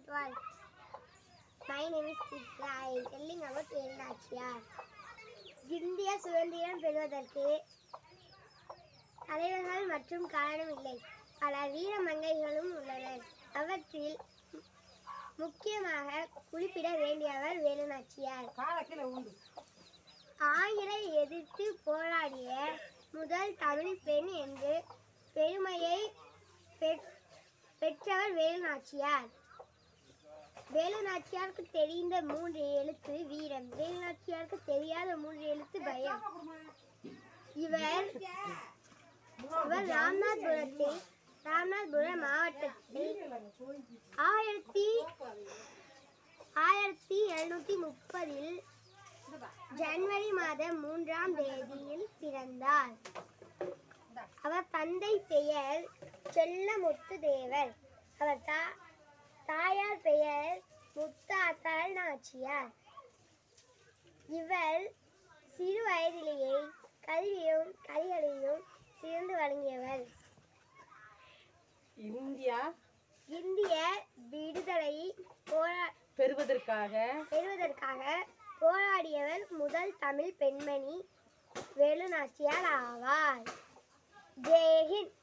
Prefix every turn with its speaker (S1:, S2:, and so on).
S1: 12. My name is Kitra. I am telling about Velu Nachiyar இந்திய சுதந்திரம் பெறுவதற்கு தலைவர்கள் மற்றும் காரணம் இல்லை பல வீர மங்கைகளும் உள்ளனர் அவற்றில் மு- முக்கியமாக குறிப்பிட வேண்டியவர் வேலுநாச்சியார்
S2: காலை கீழே உண்டு
S1: ஆயிரை எதிர்த்து போராடிய முதல் தமிழ் பெண் என்று பெருமையை பெற்- பெற்றவர் வேலுநாச்சியார் வேலுநாச்சியாருக்கு தெரிந்த மூன்று எழுத்து வீரம் வேலுநாச்சியாருக்கு தெரியாத மூன்று எழுத்து பயம் இவர் இவர் ராமநாதபுரத்தில் ராமநாதபுரம் மாவட்டத்தில் ஆயிரத்தி ஆயிரத்தி எழுநூத்தி முப்பதில் ஜனவரி மாதம் மூன்றாம் தேதியில் பிறந்தார் அவர் தந்தை பெயர் செல்லமுத்து தேவர் அவர் தா தாயார் பெயர் முத்தாத்தாள் நாச்சியார் இவர் சிறு வயதிலேயே கல்வியும் கலைகளையும் சிறந்து வழங்கியவர்
S2: இந்தியா
S1: இந்திய விடுதலை போரா
S2: பெறுவதற்காக
S1: பெறுவதற்காக போராடியவர் முதல் தமிழ் பெண்மணி வேலுநாச்சியார் ஆவார் ஜெய்ஹிந்த்